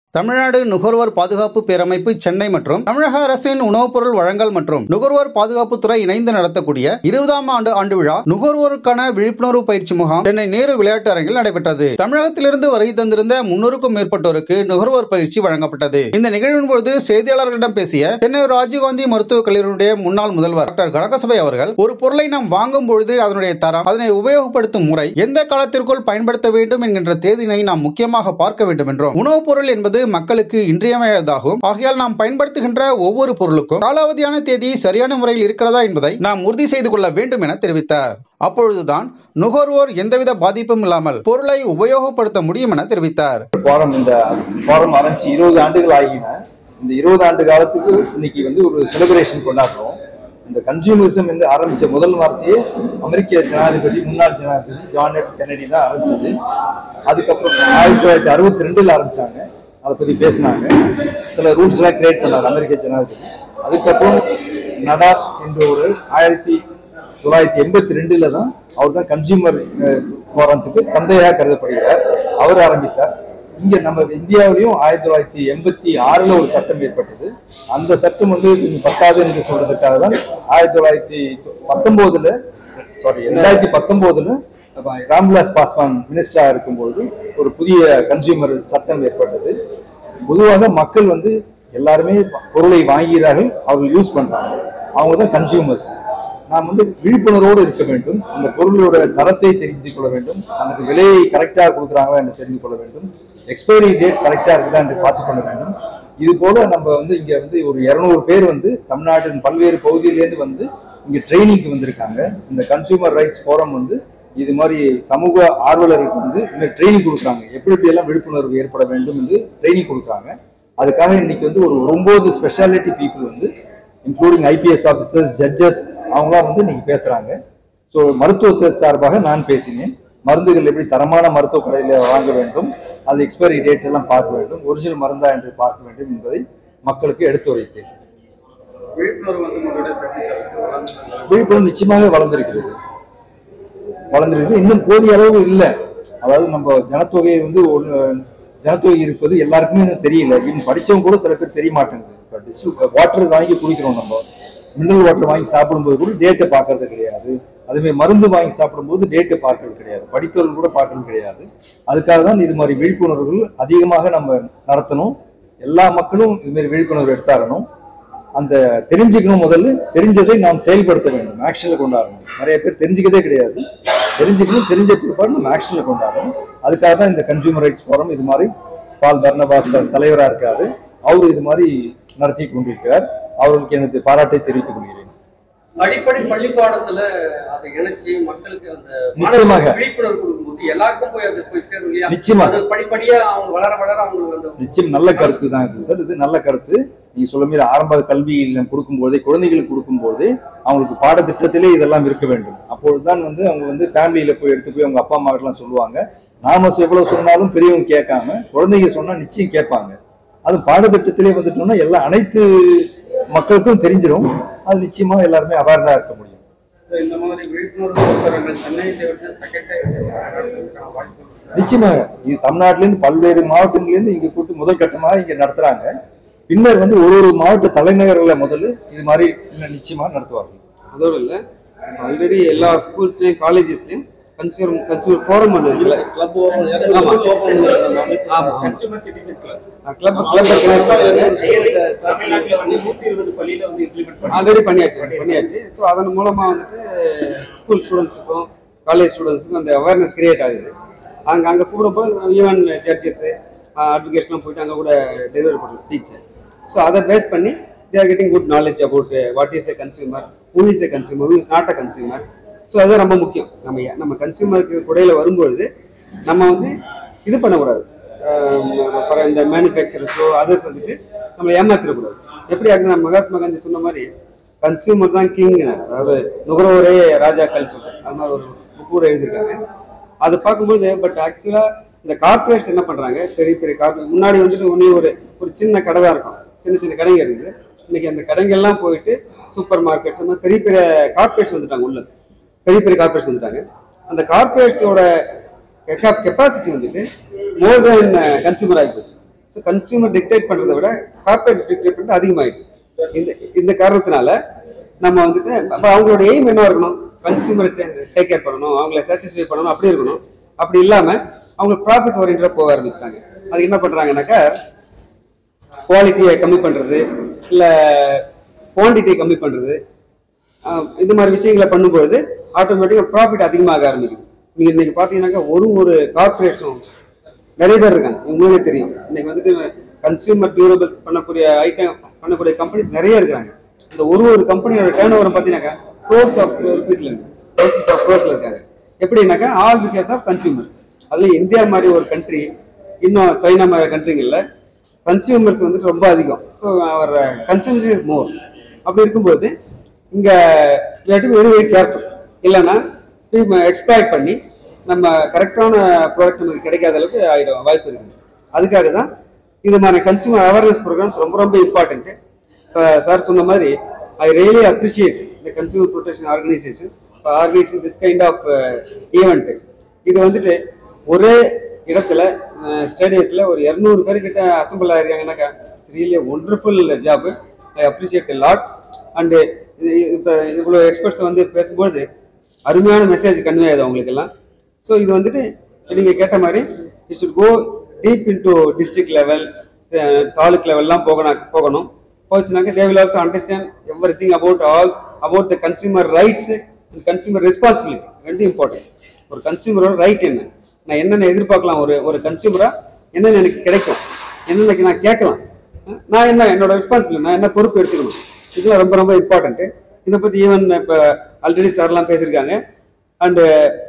தமிழ்நாடு நுகர்வோர் பாதுகாப்பு பேரமைப்பு சென்னை மற்றும் தமிழக அரசின் உணவுப் பொருள் வழங்கல் மற்றும் நுகர்வோர் பாதுகாப்புத்துறை இணைந்து நடத்தக்கூடிய இருபதாம் ஆண்டு ஆண்டு விழா நுகர்வோருக்கான விழிப்புணர்வு பயிற்சி முகாம் சென்னை நேரு விளையாட்டு அரங்கில் நடைபெற்றது தமிழகத்திலிருந்து வருகை தந்திருந்த முன்னூறுக்கும் மேற்பட்டோருக்கு நுகர்வோர் பயிற்சி வழங்கப்பட்டது இந்த நிகழ்வின் பொழுது செய்தியாளர்களிடம் பேசிய சென்னை ராஜீவ்காந்தி மருத்துவக் கல்லூரியுடைய முன்னாள் முதல்வர் டாக்டர் கனகசபை அவர்கள் ஒரு பொருளை நாம் வாங்கும் பொழுது அதனுடைய தரம் அதனை உபயோகப்படுத்தும் முறை எந்த காலத்திற்குள் பயன்படுத்த வேண்டும் என்கின்ற தேதியினை நாம் முக்கியமாக பார்க்க வேண்டும் என்றும் உணவுப் பொருள் என்பது மக்களுக்கு இன்றியமையாததாகும் ஆகையால் நாம் பயன்படுத்துகின்ற ஒவ்வொரு பொருளுக்கும் காலாவதியான தேதி சரியான முறையில் இருக்கிறதா என்பதை நாம் உறுதி செய்து கொள்ள வேண்டும் என தெரிவித்தார் அப்பொழுதுதான் நுகர்வோர் எந்தவித பாதிப்பும் இல்லாமல் பொருளை உபயோகப்படுத்த முடியும் என தெரிவித்தார் ஃபாரம் இந்த ஃபாரம் ஆரம்பிச்சு இருபது ஆண்டுகள் ஆகின இந்த இருபது ஆண்டு காலத்துக்கு இன்னைக்கு வந்து ஒரு செலிப்ரேஷன் கொண்டாடுறோம் இந்த கன்சியூமரிசம் வந்து ஆரம்பிச்ச முதல் வார்த்தையே அமெரிக்க ஜனாதிபதி முன்னாள் ஜனாதிபதி ஜான் எஃப் கெனடி தான் ஆரம்பிச்சது அதுக்கப்புறம் ஆயிரத்தி தொள்ளாயிரத்தி அறுபத்தி ரெண்டுல ஆரம்பிச்சாங்க அதை பத்தி பேசினாங்க சில ரூல்ஸ் எல்லாம் கிரியேட் பண்ணார் அமெரிக்க ஜனாதிபதி அதுக்கப்புறம் நடாஸ் என்ற ஒரு ஆயிரத்தி தொள்ளாயிரத்தி எண்பத்தி ரெண்டுல தான் அவர் தான் கன்சியூமர் போராட்டத்துக்கு தந்தையாக கருதப்படுகிறார் அவர் ஆரம்பித்தார் இங்க நம்ம இந்தியாவிலையும் ஆயிரத்தி தொள்ளாயிரத்தி எண்பத்தி ஆறுல ஒரு சட்டம் ஏற்பட்டது அந்த சட்டம் வந்து கொஞ்சம் பத்தாது என்று சொல்றதுக்காக தான் ஆயிரத்தி தொள்ளாயிரத்தி பத்தொன்பதுல சாரி ரெண்டாயிரத்தி பத்தொன்பதுல அப்ப ராம்விலாஸ் பாஸ்வான் மினிஸ்டரா இருக்கும்பொழுது ஒரு புதிய கன்சியூமர் சட்டம் ஏற்பட்டது பொதுவாக மக்கள் வந்து எல்லாருமே பொருளை வாங்குகிறார்கள் அவர்கள் யூஸ் பண்றாங்க அவங்க தான் கன்சியூமர்ஸ் நாம் வந்து விழிப்புணர்வோடு இருக்க வேண்டும் அந்த பொருளோட தரத்தை தெரிந்து கொள்ள வேண்டும் அந்த விலையை கரெக்டாக கொடுக்குறாங்களா என்று தெரிந்து கொள்ள வேண்டும் எக்ஸ்பைரி டேட் கரெக்டாக இருக்குதா என்று பார்த்து கொள்ள வேண்டும் இது போல நம்ம வந்து இங்க வந்து ஒரு இருநூறு பேர் வந்து தமிழ்நாட்டின் பல்வேறு பகுதியிலேருந்து வந்து இங்க ட்ரைனிங்க்கு வந்திருக்காங்க இந்த கன்சியூமர் ரைட்ஸ் ஃபோரம் வந்து இது மாதிரி சமூக ஆர்வலருக்கு வந்து இந்த ட்ரைனிங் கொடுக்குறாங்க எப்படி எப்படி எல்லாம் விழிப்புணர்வு ஏற்பட வேண்டும் என்று ட்ரைனிங் கொடுக்குறாங்க அதுக்காக இன்னைக்கு வந்து ஒரு ஒன்பது ஸ்பெஷாலிட்டி பீப்புள் வந்து இன்க்ளூடிங் ஐபிஎஸ் ஆஃபீஸர்ஸ் ஜட்ஜஸ் அவங்களாம் வந்து இன்னைக்கு பேசுறாங்க ஸோ மருத்துவத்தை சார்பாக நான் பேசினேன் மருந்துகள் எப்படி தரமான மருத்துவ கடையில் வாங்க வேண்டும் அது எக்ஸ்பைரி டேட் எல்லாம் பார்க்க வேண்டும் ஒரிஜினல் மருந்தா என்று பார்க்க வேண்டும் என்பதை மக்களுக்கு எடுத்துரைத்தேன் விழிப்புணர்வு வந்து உங்களுடைய எப்படி சார் விழிப்புணர்வு நிச்சயமாக வளர்ந்திருக்கிறது வளர்ந்திருக்குது இன்னும் போதிய அளவு இல்லை அதாவது நம்ம ஜனத்தொகை வந்து ஒன்று ஜனத்தொகை இருப்பது எல்லாருக்குமே இன்னும் தெரியல இன்னும் படிச்சவங்க கூட சில பேர் தெரிய மாட்டேங்குது இப்போ டிஸ்ட்ரிக் வாட்டர் வாங்கி குடிக்கிறோம் நம்ம மினரல் வாட்டர் வாங்கி சாப்பிடும்போது கூட டேட்டை பார்க்கறது கிடையாது அதுமாதிரி மருந்து வாங்கி சாப்பிடும்போது டேட்டை பார்க்கறது கிடையாது படித்தவர்கள் கூட பார்க்கறது கிடையாது அதுக்காக தான் இது மாதிரி விழிப்புணர்வுகள் அதிகமாக நம்ம நடத்தணும் எல்லா மக்களும் இது மாதிரி விழிப்புணர்வு எடுத்தாரணும் அந்த தெரிஞ்சுக்கணும் முதல்ல தெரிஞ்சதை நாம் செயல்படுத்த வேண்டும் ஆக்ஷன்ல கொண்டாடணும் நிறைய பேர் தெரிஞ்சுக்கதே கிடையாது தெரிஞ்சுக்கணும் தெரிஞ்ச பிற்பாடு நம்ம ஆக்ஷன்ல கொண்டாடணும் அதுக்காக தான் இந்த கன்சியூமர் ரைட்ஸ் ஃபோரம் இது மாதிரி பால் பர்னபாஸ் தலைவரா இருக்காரு அவரு இது மாதிரி நடத்தி கொண்டிருக்கிறார் அவர்களுக்கு எனது பாராட்டை தெரிவித்துக் கொள்கிறேன் அடிப்படை பள்ளி பாடத்துல அதை இணைச்சு மக்களுக்கு அந்த நிச்சயமாக. மாணவர்களுக்கு விழிப்புணர்வு கொடுக்கும்போது எல்லாருக்கும் போய் அது போய் சேரும் இல்லையா நிச்சயமாக. அது படிப்படியா அவங்க வளர வளர அவங்களுக்கு அந்த நிச்சயம் நல்ல கருத்து தான் இது சார் இது நல்ல கருத்து நீங்க சொல்ல மாதிரி ஆரம்ப கல்வியில் கொடுக்கும்போதே குழந்தைகளுக்கு கொடுக்கும்போது அவங்களுக்கு பாடத்திட்டத்திலே இதெல்லாம் இருக்க வேண்டும் அப்பொழுதுதான் வந்து அவங்க வந்து ஃபேமிலியில போய் எடுத்து போய் அவங்க அப்பா அம்மா எல்லாம் சொல்லுவாங்க நாம எவ்வளவு சொன்னாலும் பெரியவங்க கேட்காம குழந்தைங்க சொன்னா நிச்சயம் கேட்பாங்க அது பாடத்திட்டத்திலே வந்துட்டோம்னா எல்லா அனைத்து மக்களுக்கும் தெரிஞ்சிடும் அது நிச்சயமா எல்லாருமே அவேர்டா இருக்க முடியும் இந்த மாதிரி விழிப்புணர்வு புத்தகங்கள் சென்னையை தவிர்த்து செகண்டரி வாய்ப்பு இருக்கு. நிச்சயமாக இது தமிழ்நாட்டில இருந்து பல்வேறு மாவட்டங்கள்ல இருந்து இங்க கூட்டு முதல் கட்டமாக இங்க நடத்துறாங்க பின்னர் வந்து ஒரு ஒரு மாவட்ட தலைநகர்ல முதல்ல இது மாதிரி இன்னும் நிச்சயமா நடத்துவார்கள் அதோடு இல்லை ஆல்ரெடி எல்லா ஸ்கூல்ஸ்லையும் காலேஜஸ்லையும் கன்சியூமர் கன்சியூமர் ஃபோரம் ஒன்று இருக்குல்ல கிளப் ஓபன் ஆமா. ஓபன் நம்ம அமைப்பு ஆமா. Consumer citizen club club club தமிழ்நாட்டுல வந்து நூத்தி இருபது பள்ளியில வந்து இம்ப்ளிமெண்ட் பண்ணி ஆல்ரெடி பண்ணியாச்சு பண்ணியாச்சு ஸோ அதன் மூலமா வந்துட்டு ஸ்கூல் ஸ்டூடெண்ட்ஸுக்கும் காலேஜ் ஸ்டூடெண்ட்ஸுக்கும் அந்த அவேர்னஸ் கிரியேட் ஆகுது அங்கே அங்கே கூப்பிடும்போது ஈவன் ஜட்ஜஸ்ஸு அட்வொகேட்ஸ்லாம் போயிட்டு அங்கே கூட டெலிவரி பண்ணுறோம் ஸ்பீச் ஸோ அதை பேஸ் பண்ணி they are getting good knowledge about what is a consumer who is a consumer who is not a consumer so அது ரொம்ப முக்கியம் நம்ம ஏ- நம்ம கன்சியூமருக்கு குடையில வரும்பொழுது நம்ம வந்து இது பண்ணக்கூடாது அப்புறம் இந்த மேனுஃபேக்சரர்ஸோ அதர்ஸ் வந்துட்டு நம்ம ஏமாத்திடக்கூடாது எப்படி ஆகுது நம்ம மகாத்மா காந்தி சொன்ன மாதிரி கன்சியூமர் தான் கிங் அதாவது நுகர்வோரே ராஜாக்கள் சொல்றேன் அது மாதிரி ஒரு புக் கூட எழுதியிருக்காங்க அதை பார்க்கும்போது பட் ஆக்சுவலா இந்த கார்பரேட்ஸ் என்ன பண்றாங்க பெரிய பெரிய கார்பரேட் முன்னாடி வந்துட்டு ஒன்றே ஒரு ஒரு சின்ன கடை தான் இருக்கும் சின்ன சின்ன கடைங்க இருக்குது இன்னைக்கு அந்த கடைங்கள்லாம் போயிட்டு சூப்பர் மார்க்கெட்ஸ் அந்த மாதிரி பெரிய பெரிய கார்பரேட்ஸ் வந்துட்டாங்க உள்ள பெரிய பெரிய கார்பரேட்ஸ் வந்துட்டாங்க அந்த கார்பரேட்ஸோட கெப்பாசிட்டி வந்துட்டு மோர் தென் கன்சூமர் ஆகி போச்சு ஸோ கன்சியூமர் டிக்டேட் பண்றதை விட கார்பரேட் டிக்டேட் பண்றது அதிகமாயிடுச்சு இந்த இந்த காரணத்தினால நம்ம வந்துட்டு அப்ப அவங்களோட எய்ம் என்ன இருக்கணும் கன்சியூமரை டேக் கேர் பண்ணணும் அவங்கள சாட்டிஸ்ஃபை பண்ணணும் அப்படி இருக்கணும் அப்படி இல்லாம அவங்க ப்ராஃபிட் ஓரியன்டா போக ஆரம்பிச்சிட்டாங்க அது என்ன பண்றாங்கன்னாக்கா குவாலிட்டியை கம்மி பண்றது இல்ல குவான்டிட்டியை கம்மி பண்றது ஆஹ் இந்த மாதிரி விஷயங்களை பண்ணும்போது ஆட்டோமேட்டிக்கா ப்ராஃபிட் அதிகமாக ஆரம்பிக்குது நீங்க இன்னைக்கு பாத்தீங்கன்னாக்கா ஒரு ஒரு கார்பரேட்ஸும் நிறைய பேர் இருக்காங்க உங்களுக்கு தெரியும் இன்னைக்கு வந்துட்டு கன்சியூமர் டியூரபிள்ஸ் பண்ணக்கூடிய ஐட்டம் பண்ணக்கூடிய கம்பெனிஸ் நிறைய இருக்காங்க இந்த ஒரு ஒரு கம்பெனியோட டேர்ன் ஓவர் பார்த்தீங்கன்னாக்கா க்ரோர்ஸ் ஆஃப் ருபீஸ்ல இருக்கு தௌசண்ட்ஸ் ஆஃப் க்ரோர்ஸ்ல இருக்காங்க எப்படின்னாக்கா ஆல் பிகாஸ் ஆஃப் கன்சியூமர்ஸ் அதுல இந்தியா மாதிரி ஒரு கண்ட்ரி இன்னும் சைனா மாதிரி கண்ட்ரிங்கள்ல கன்சியூமர்ஸ் வந்துட்டு ரொம்ப அதிகம் so our consumer is more அப்படி இருக்கும்போது இங்க வெரி வெரி கேர்ஃபுல் இல்லைன்னா எக்ஸ்பேக்ட் பண்ணி நம்ம கரெக்டான ப்ராடக்ட் நமக்கு கிடைக்காத அளவுக்கு ஆயிடும் வாய்ப்பு இருக்குது அதுக்காக தான் இது மாதிரி கன்சியூமர் அவேர்னஸ் ப்ரோக்ராம்ஸ் ரொம்ப ரொம்ப இம்பார்ட்டன்ட் சார் சொன்ன மாதிரி ஐ ரியலி அப்ரிஷியேட் இந்த consumer protection organisation organising this kind of event இது வந்துட்டு ஒரே இடத்துல ஸ்டேடியத்தில் ஒரு இரநூறு பேர் கிட்ட அசம்பிள் ஆயிருக்காங்கன்னாக்கா really wonderful job I appreciate lot and இப்போ இவ்வளோ எக்ஸ்பர்ட்ஸ் வந்து பேசும்போது அருமையான மெசேஜ் கன்வே ஆகுது அவங்களுக்கு எல்லாம் ஸோ இது வந்துட்டு நீங்க கேட்ட மாதிரி you should go deep into district level taluk லெவல்லாம் போகணும் போகணும் போச்சுனாக்க they will also understand every thing about all about the consumer rights and consumer responsibility ரெண்டு இம்பார்ட்டன்ட் ஒரு கன்சியூமரோட ரைட் என்ன நான் என்னென்ன எதிர்பார்க்கலாம் ஒரு ஒரு கன்சியூமரா என்னென்ன எனக்கு கிடைக்கும் என்னென்ன நான் கேட்கலாம் அஹ் நான் என்ன என்னோட ரெஸ்பான்சிபிலிட்டி நான் என்ன பொறுப்பு எடுத்துக்கணும் இதெல்லாம் ரொம்ப ரொம்ப இம்பார்ட்டன்ட் இதை பத்தி ஈவன் இப்போ ஆல்ரெடி சார்லாம் பேசியிருக்காங்க அண்டு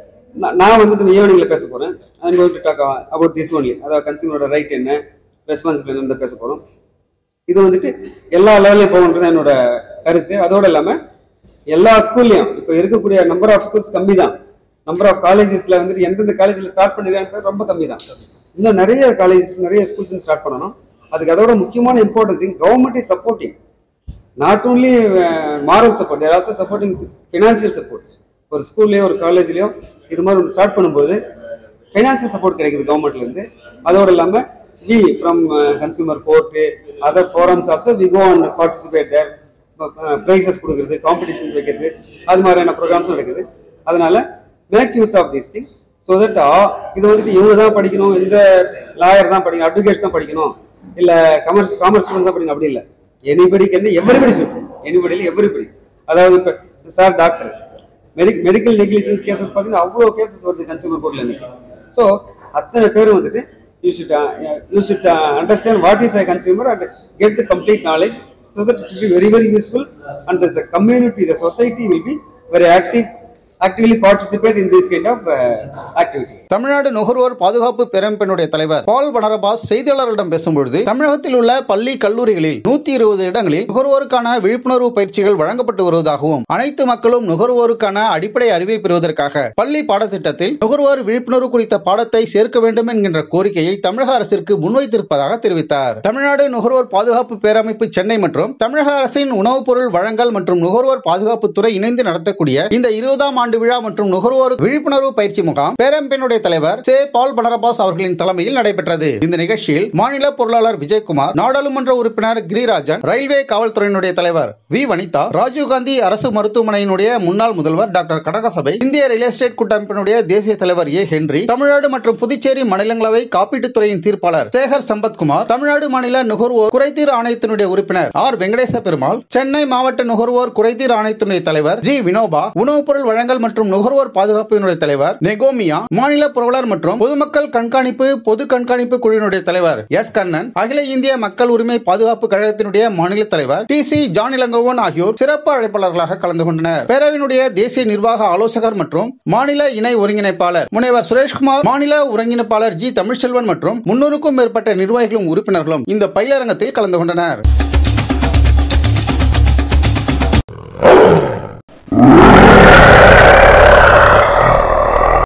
நான் வந்துட்டு ஈவினிங்ல பேச போறேன் I'm going to talk about this only அதாவது கன்சியூமரோட ரைட் என்ன ரெஸ்பான்சிபிள் என்ன பேச போறோம் இது வந்துட்டு எல்லா லெவல்லையும் போகணுன்றது என்னோட கருத்து அதோட இல்லாம எல்லா ஸ்கூல்லையும் இப்போ இருக்கக்கூடிய நம்பர் ஆஃப் ஸ்கூல்ஸ் கம்மி தான் நம்பர் ஆஃப் காலேஜஸ்ல வந்துட்டு எந்தெந்த காலேஜ்ல ஸ்டார்ட் பண்ணிருக்காங்க ரொம்ப கம்மி தான் இன்னும் நிறைய காலேஜஸ் நிறைய ஸ்கூல்ஸ் ஸ்டார்ட் பண்ணணும் அதுக்கு அதோட முக்கியமான important thing government is supporting not only moral support there also supporting financial support ஒரு ஸ்கூல்லையோ ஒரு காலேஜ்லயோ இது மாதிரி ஒன்று ஸ்டார்ட் பண்ணும்போது ஃபைனான்சியல் சப்போர்ட் கிடைக்குது கவர்மெண்ட்ல இருந்து அதோட இல்லாம we from consumer court other forums also we go and participate there prizes கொடுக்குறது காம்படிஷன்ஸ் வைக்கிறது அது மாதிரியான ப்ரோக்ராம்ஸும் நடக்குது அதனால make use of this thing so that இது வந்துட்டு இவங்க தான் படிக்கணும் இந்த லாயர் தான் படிக்கணும் அட்வொகேட்ஸ் தான் படிக்கணும் இல்ல கமர்ஸ் காமர்ஸ் ஸ்டூடெண்ட்ஸ் தான் படிக்கணும் அப்படி இல்லை எனிபடி கேன் எவ்ரிபடி சொல்லு எனிபடியில் எவ்ரிபடி அதாவது இப்போ சார் டாக்டர் மெடி மெடிக்கல் நெக்லிஜென்ஸ் கேசஸ் பார்த்தீங்கன்னா அவ்வளோ கேசஸ் வருது கன்சூமர் கோர்ட்டில் இன்னைக்கு ஸோ அத்தனை பேரும் வந்துட்டு you should you should understand what is a consumer and get the complete knowledge so that it be very very useful and the community the society will be very active actively participate in this kind of activities Tamil Nadu நுகர்வோர் பாதுகாப்பு பேரமைப்பினுடைய தலைவர் பால் பனரபாஸ் செய்தியாளர்களிடம் பேசும்பொழுது தமிழகத்தில் உள்ள பள்ளி கல்லூரிகளில் நூத்தி இருபது இடங்களில் நுகர்வோருக்கான விழிப்புணர்வு பயிற்சிகள் வழங்கப்பட்டு வருவதாகவும் அனைத்து மக்களும் நுகர்வோருக்கான அடிப்படை அறிவை பெறுவதற்காக பள்ளி பாடத்திட்டத்தில் நுகர்வோர் விழிப்புணர்வு குறித்த பாடத்தை சேர்க்க வேண்டும் என்கின்ற கோரிக்கையை தமிழக அரசிற்கு முன்வைத்திருப்பதாக தெரிவித்தார் தமிழ்நாடு நுகர்வோர் பாதுகாப்பு பேரமைப்பு சென்னை மற்றும் தமிழக அரசின் உணவுப் பொருள் வழங்கல் மற்றும் நுகர்வோர் பாதுகாப்புத்துறை இணைந்து நடத்தக்கூடிய இந்த இருபதாம் ஆண்டு விழா மற்றும் நுகர்வோர் விழிப்புணர்வு பயிற்சி முகாம் பேரம்பினுடைய தலைவர் சே பால் பனரபாஸ் அவர்களின் தலைமையில் நடைபெற்றது இந்த நிகழ்ச்சியில் மாநில பொருளாளர் விஜயகுமார் நாடாளுமன்ற உறுப்பினர் கிரிராஜன் ரயில்வே காவல்துறையினுடைய தலைவர் வி வனிதா ராஜீவ்காந்தி அரசு மருத்துவமனையினுடைய முன்னாள் முதல்வர் டாக்டர் கனகசபை இந்திய ரியல் எஸ்டேட் கூட்டமைப்பினுடைய தேசிய தலைவர் ஏ ஹென்றி தமிழ்நாடு மற்றும் புதுச்சேரி மாநிலங்களவை காப்பீட்டுத்துறையின் தீர்ப்பாளர் சேகர் சம்பத்குமார் தமிழ்நாடு மாநில நுகர்வோர் குறைதீர் ஆணையத்தினுடைய உறுப்பினர் ஆர் வெங்கடேச பெருமாள் சென்னை மாவட்ட நுகர்வோர் குறைதீர் ஆணையத்தினுடைய தலைவர் ஜி வினோபா உணவுப் பொருள் வழங்கல் மற்றும் நுகர்வோர் பாதுகாப்பினுடைய தலைவர் நெகோமியா மாநில புரவலர் மற்றும் பொதுமக்கள் கண்காணிப்பு பொது கண்காணிப்பு குழுவினுடைய தலைவர் எஸ் கண்ணன் அகில இந்திய மக்கள் உரிமை பாதுகாப்பு கழகத்தினுடைய மாநில தலைவர் டி சி ஜான் இளங்கோவன் ஆகியோர் சிறப்பு அழைப்பாளர்களாக கலந்து கொண்டனர் பேரவையினுடைய தேசிய நிர்வாக ஆலோசகர் மற்றும் மாநில இணை ஒருங்கிணைப்பாளர் முனைவர் சுரேஷ்குமார் மாநில ஒருங்கிணைப்பாளர் ஜி தமிழ்செல்வன் மற்றும் முன்னூறுக்கும் மேற்பட்ட நிர்வாகிகளும் உறுப்பினர்களும் இந்த பயிலரங்கத்தில் கலந்து கொண்டனர்